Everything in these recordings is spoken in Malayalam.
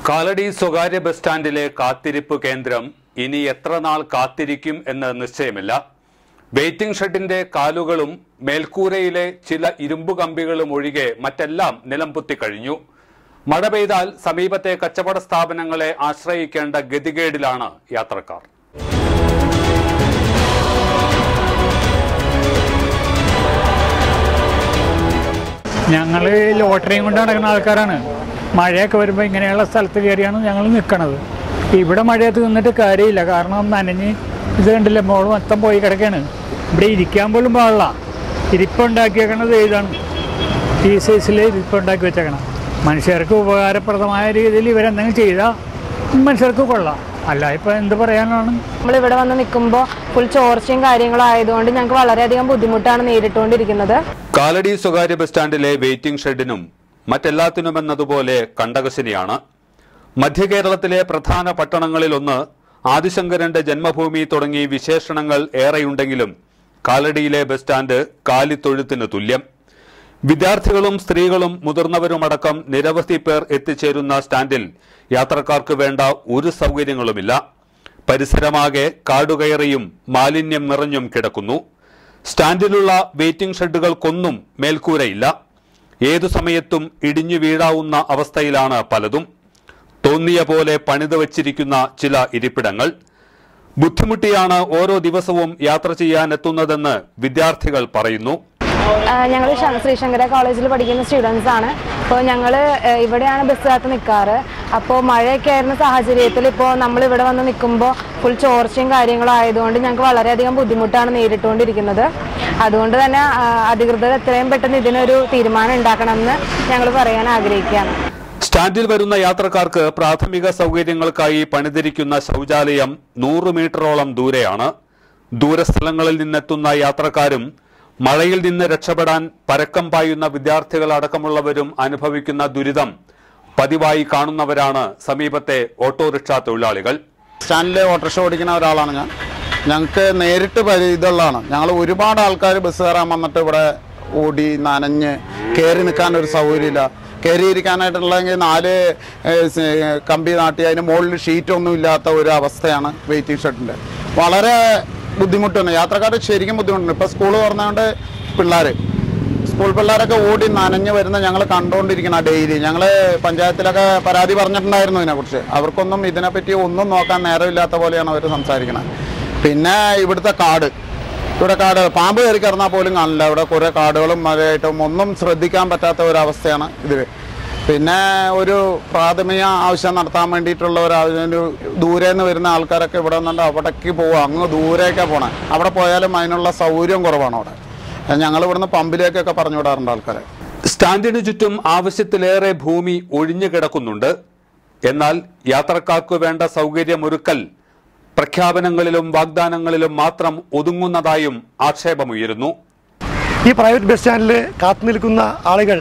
കാലടി സ്വകാര്യ ബസ് സ്റ്റാൻഡിലെ കാത്തിരിപ്പ് കേന്ദ്രം ഇനി എത്ര നാൾ കാത്തിരിക്കും എന്ന് നിശ്ചയമില്ല വെയിറ്റിംഗ് ഷെഡിന്റെ കാലുകളും മേൽക്കൂരയിലെ ചില ഇരുമ്പു കമ്പികളും ഒഴികെ മറ്റെല്ലാം നിലംപൊത്തി കഴിഞ്ഞു മഴ പെയ്താൽ സമീപത്തെ കച്ചവട സ്ഥാപനങ്ങളെ ആശ്രയിക്കേണ്ട ഗതികേടിലാണ് യാത്രക്കാർ ഞങ്ങൾ ലോട്ടറിയും കൊണ്ട് നടക്കുന്ന ആൾക്കാരാണ് മഴയൊക്കെ വരുമ്പോൾ ഇങ്ങനെയുള്ള സ്ഥലത്ത് കയറിയാണ് ഞങ്ങൾ നിൽക്കണത് ഇവിടെ മഴയത്ത് നിന്നിട്ട് കാര്യമില്ല കാരണം നനഞ്ഞ് ഇത് കണ്ടില്ല മോൾ മൊത്തം പോയി കിടക്കുകയാണ് ഇവിടെ ഇരിക്കാൻ പോലും പാടില്ല ഇരിപ്പുണ്ടാക്കിയേക്കണത് ഇതാണ് ഈ സൈസിൽ ഇരിപ്പുണ്ടാക്കി വെച്ചേക്കണം മനുഷ്യർക്ക് ഉപകാരപ്രദമായ രീതിയിൽ ഇവരെന്തെങ്കിലും ചെയ്താൽ മനുഷ്യർക്ക് കൊള്ളാം അല്ല ഇപ്പം എന്ത് പറയാനാണ് നമ്മൾ ഇവിടെ വന്ന് നിൽക്കുമ്പോൾ ഫുൾ ചോർച്ചയും കാര്യങ്ങളും ആയതുകൊണ്ട് ഞങ്ങൾക്ക് വളരെയധികം ബുദ്ധിമുട്ടാണ് നേരിട്ടുകൊണ്ടിരിക്കുന്നത് കാലടി സ്വകാര്യ ബസ് സ്റ്റാൻഡിലെ വെയിറ്റിംഗ് ഷെഡിനും മറ്റെല്ലാത്തിനുമെന്നതുപോലെ കണ്ടകശനിയാണ് മധ്യകേരളത്തിലെ പ്രധാന പട്ടണങ്ങളിലൊന്ന് ആദിശങ്കരന്റെ ജന്മഭൂമി തുടങ്ങി വിശേഷണങ്ങൾ ഏറെയുണ്ടെങ്കിലും കാലടിയിലെ ബസ് സ്റ്റാൻഡ് കാലിത്തൊഴുത്തിന് തുല്യം വിദ്യാർത്ഥികളും സ്ത്രീകളും മുതിർന്നവരുമടക്കം നിരവധി പേർ എത്തിച്ചേരുന്ന സ്റ്റാൻഡിൽ യാത്രക്കാർക്ക് വേണ്ട ഒരു സൗകര്യങ്ങളുമില്ല പരിസരമാകെ കാടുകയറിയും മാലിന്യം നിറഞ്ഞും കിടക്കുന്നു സ്റ്റാൻഡിലുള്ള വെയിറ്റിംഗ് ഷെഡുകൾക്കൊന്നും മേൽക്കൂരയില്ല ഏതു സമയത്തും ഇടിഞ്ഞു വീഴാവുന്ന അവസ്ഥയിലാണ് പലതും തോന്നിയ പോലെ പണിത് വച്ചിരിക്കുന്ന ചില ഇരിപ്പിടങ്ങൾ ബുദ്ധിമുട്ടിയാണ് ഓരോ ദിവസവും യാത്ര ചെയ്യാനെത്തുന്നതെന്ന് വിദ്യാർത്ഥികൾ പറയുന്നു ഞങ്ങൾ ശ്രീശങ്കര കോളേജിൽ പഠിക്കുന്ന സ്റ്റുഡൻസ് ആണ് അപ്പോൾ ഞങ്ങൾ ഇവിടെയാണ് ബസ്സിനകത്ത് നിൽക്കാറ് അപ്പോൾ മഴയൊക്കെ ആയിരുന്ന സാഹചര്യത്തിൽ ഇപ്പോൾ നമ്മൾ ഇവിടെ വന്ന് നിൽക്കുമ്പോൾ ഫുൾ ചോർച്ചയും കാര്യങ്ങളും ആയതുകൊണ്ട് ഞങ്ങൾക്ക് വളരെയധികം ബുദ്ധിമുട്ടാണ് നേരിട്ടുകൊണ്ടിരിക്കുന്നത് അതുകൊണ്ട് തന്നെ ആ, അധികൃതർ എത്രയും പെട്ടെന്ന് ഇതിനൊരു തീരുമാനം ഉണ്ടാക്കണമെന്ന് ഞങ്ങൾ പറയാൻ ആഗ്രഹിക്കുകയാണ് സ്റ്റാൻഡിൽ വരുന്ന യാത്രക്കാർക്ക് പ്രാഥമിക സൗകര്യങ്ങൾക്കായി പണിതിരിക്കുന്ന ശൗചാലയം നൂറ് മീറ്ററോളം ദൂരെയാണ് ദൂരസ്ഥലങ്ങളിൽ നിന്നെത്തുന്ന യാത്രക്കാരും മഴയിൽ നിന്ന് രക്ഷപ്പെടാൻ പരക്കം പായുന്ന വിദ്യാർത്ഥികൾ അടക്കമുള്ളവരും അനുഭവിക്കുന്ന ദുരിതം പതിവായി കാണുന്നവരാണ് സമീപത്തെ ഓട്ടോറിക്ഷ തൊഴിലാളികൾ സ്റ്റാൻഡിൽ ഓട്ടോറിക്ഷ ഓടിക്കുന്ന ഒരാളാണ് ഞാൻ ഞങ്ങൾക്ക് നേരിട്ട് പരി ഇതുള്ളതാണ് ഞങ്ങൾ ഒരുപാട് ആൾക്കാർ ബസ് കയറാൻ വന്നിട്ട് ഇവിടെ ഓടി നനഞ്ഞ് കയറി നിൽക്കാൻ ഒരു സൗകര്യമില്ല കയറിയിരിക്കാനായിട്ടുള്ളതെങ്കിൽ നാല് ഏഹ്, സ് കമ്പി നാട്ടി അതിന് മുകളിൽ ഷീറ്റൊന്നും ഇല്ലാത്ത ഒരു അവസ്ഥയാണ് വെയിറ്റിംഗ് ഷെഡിൻ്റെ വളരെ ബുദ്ധിമുട്ടുണ്ട് യാത്രക്കാർ ശരിക്കും ബുദ്ധിമുട്ടുണ്ട് ഇപ്പോൾ സ്കൂൾ തുറന്നുകൊണ്ട് പിള്ളേർ സ്കൂൾ പിള്ളേരൊക്കെ ഓടി നനഞ്ഞ് വരുന്ന ഞങ്ങൾ കണ്ടുകൊണ്ടിരിക്കണം ഡെയിലി ഞങ്ങൾ പഞ്ചായത്തിലൊക്കെ പരാതി പറഞ്ഞിട്ടുണ്ടായിരുന്നു ഇതിനെക്കുറിച്ച് അവർക്കൊന്നും ഇതിനെപ്പറ്റി ഒന്നും നോക്കാൻ നേരമില്ലാത്ത പോലെയാണ് അവർ സംസാരിക്കുന്നത് പിന്നെ ഇവിടുത്തെ കാട് ഇവിടെ കാട് പാമ്പ് കയറി കിടന്നാൽ പോലും കാണില്ല ഇവിടെ കുറേ കാടുകളും മഴയായിട്ടും ഒന്നും ശ്രദ്ധിക്കാൻ പറ്റാത്ത ഒരു അവസ്ഥയാണ് ഇതിൽ പിന്നെ ഒരു പ്രാഥമിക ആവശ്യം നടത്താൻ വേണ്ടിയിട്ടുള്ള ഒരു ആ- ഒരു ദൂരെ നിന്ന് വരുന്ന ആൾക്കാരൊക്കെ ഇവിടെ നിന്നുണ്ട് അവിടേക്ക് പോവുക അങ്ങ് ദൂരേക്കാണ് പോണേ അവിടെ പോയാലും അതിനുള്ള സൗകര്യം കുറവാണ് അവിടെ ഞങ്ങൾ ഇവിടുന്ന് പമ്പിലേക്കൊക്കെ പറഞ്ഞു വിടാറുണ്ട് ആൾക്കാരെ സ്റ്റാൻഡിനു ചുറ്റും ആവശ്യത്തിലേറെ ഭൂമി ഒഴിഞ്ഞു കിടക്കുന്നുണ്ട് എന്നാൽ യാത്രക്കാർക്ക് വേണ്ട സൗകര്യമൊരുക്കൽ പ്രഖ്യാപനങ്ങളിലും വാഗ്ദാനങ്ങളിലും മാത്രം ഒതുങ്ങുന്നതായും ആക്ഷേപമുയരുന്നു ഈ പ്രൈവറ്റ് ബസ് സ്റ്റാൻഡിൽ കാത്തു നിൽക്കുന്ന ആളുകൾ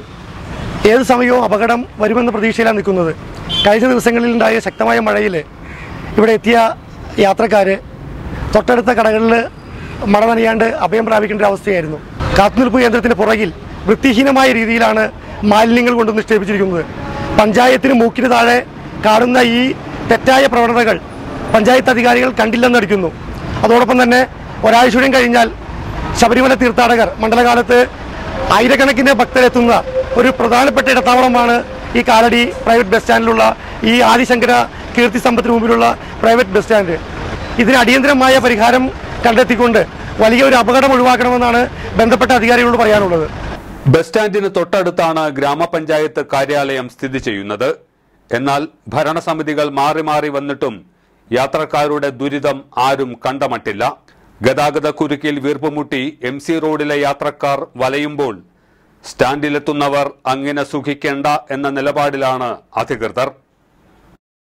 ഏത് സമയവും അപകടം വരുമെന്ന പ്രതീക്ഷയിലാണ് നിൽക്കുന്നത് കഴിഞ്ഞ ദിവസങ്ങളിലുണ്ടായ ശക്തമായ മഴയിൽ ഇവിടെ എത്തിയ യാത്രക്കാർ തൊട്ടടുത്ത കടകളിൽ മഴ നനയാണ്ട് അഭയം പ്രാപിക്കേണ്ട ഒരു അവസ്ഥയായിരുന്നു കാത്തുനിൽപ്പ് കേന്ദ്രത്തിന് പുറകിൽ വൃത്തിഹീനമായ രീതിയിലാണ് മാലിന്യങ്ങൾ കൊണ്ട് നിക്ഷേപിച്ചിരിക്കുന്നത് പഞ്ചായത്തിന് മൂക്കിന് താഴെ കാണുന്ന ഈ തെറ്റായ പ്രവണതകൾ പഞ്ചായത്ത് അധികാരികൾ കണ്ടില്ലെന്നടിക്കുന്നു അതോടൊപ്പം തന്നെ ഒരാഴ്ചയും കഴിഞ്ഞാൽ ശബരിമല തീർത്ഥാടകർ മണ്ഡലകാലത്ത് ആയിരക്കണക്കിന് ഭക്തരെത്തുന്ന ഒരു പ്രധാനപ്പെട്ട ഇടത്താവളമാണ് ഈ കാലടി പ്രൈവറ്റ് ബസ് സ്റ്റാൻഡിലുള്ള ഈ ആദിശങ്കര കീർത്തി സമ്പത്തിന് മുമ്പിലുള്ള പ്രൈവറ്റ് ബസ് സ്റ്റാൻഡ് ഇതിന് അടിയന്തരമായ പരിഹാരം കണ്ടെത്തിക്കൊണ്ട് വലിയ ഒരു അപകടം ഒഴിവാക്കണമെന്നാണ് ബന്ധപ്പെട്ട അധികാരികളോട് പറയാനുള്ളത് ബസ് സ്റ്റാൻഡിന് തൊട്ടടുത്താണ് ഗ്രാമപഞ്ചായത്ത് കാര്യാലയം സ്ഥിതി ചെയ്യുന്നത് എന്നാൽ ഭരണസമിതികൾ മാറി മാറി വന്നിട്ടും യാത്രക്കാരുടെ ദുരിതം ആരും കണ്ടമട്ടില്ല ഗതാഗത കുരുക്കിൽ വീർപ്പുമുട്ടി എം സി റോഡിലെ യാത്രക്കാർ വലയുമ്പോൾ സ്റ്റാൻഡിലെത്തുന്നവർ അങ്ങനെ സുഖിക്കേണ്ട എന്ന നിലപാടിലാണ് അധികൃതർ